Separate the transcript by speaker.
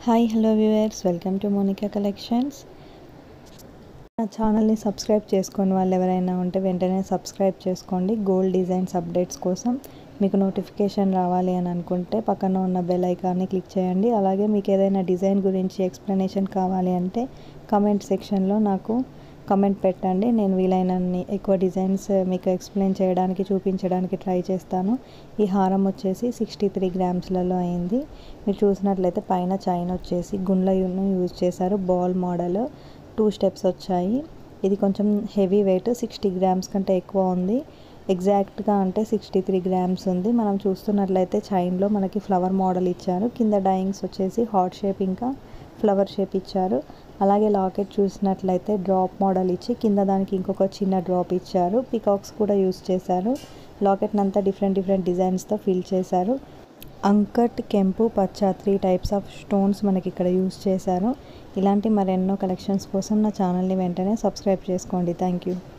Speaker 1: hi hello viewers welcome to Monica collections నా ఛానల్ని subscribe చేసుకొని వాళ్ళు ఎవరైనా ఉంటే వెంటనే సబ్స్క్రైబ్ చేసుకోండి గోల్డ్ డిజైన్స్ అప్డేట్స్ కోసం మీకు నోటిఫికేషన్ రావాలి అని అనుకుంటే పక్కన ఉన్న బెల్ ఐకాన్ని క్లిక్ చేయండి అలాగే మీకు ఏదైనా డిజైన్ గురించి ఎక్స్ప్లెనేషన్ కావాలి అంటే కమెంట్ సెక్షన్లో నాకు కమెంట్ పెట్టండి నేను వీలైనన్ని ఎక్కువ డిజైన్స్ మీకు ఎక్స్ప్లెయిన్ చేయడానికి చూపించడానికి ట్రై చేస్తాను ఈ హారం వచ్చేసి సిక్స్టీ త్రీ గ్రామ్స్లలో అయింది మీరు చూసినట్లయితే పైన చైన్ వచ్చేసి గుండ్లను యూజ్ చేశారు బాల్ మోడల్ టూ స్టెప్స్ వచ్చాయి ఇది కొంచెం హెవీ వెయిట్ సిక్స్టీ గ్రామ్స్ కంటే ఎక్కువ ఉంది ఎగ్జాక్ట్గా అంటే సిక్స్టీ త్రీ గ్రామ్స్ ఉంది మనం చూస్తున్నట్లయితే చైన్లో మనకి ఫ్లవర్ మోడల్ ఇచ్చారు కింద డైయింగ్స్ వచ్చేసి హార్ట్ షేప్ ఇంకా ఫ్లవర్ షేప్ ఇచ్చారు అలాగే లాకెట్ చూసినట్లయితే డ్రాప్ మోడల్ ఇచ్చి కింద దానికి ఇంకొక చిన్న డ్రాప్ ఇచ్చారు పికాక్స్ కూడా యూస్ చేశారు లాకెట్ని అంతా డిఫరెంట్ డిఫరెంట్ డిజైన్స్తో ఫిల్ చేశారు అంకట్ కెంపు పచ్చ త్రీ టైప్స్ ఆఫ్ స్టోన్స్ మనకి ఇక్కడ యూస్ చేశారు ఇలాంటి మరెన్నో కలెక్షన్స్ కోసం నా ఛానల్ని వెంటనే సబ్స్క్రైబ్ చేసుకోండి థ్యాంక్ యూ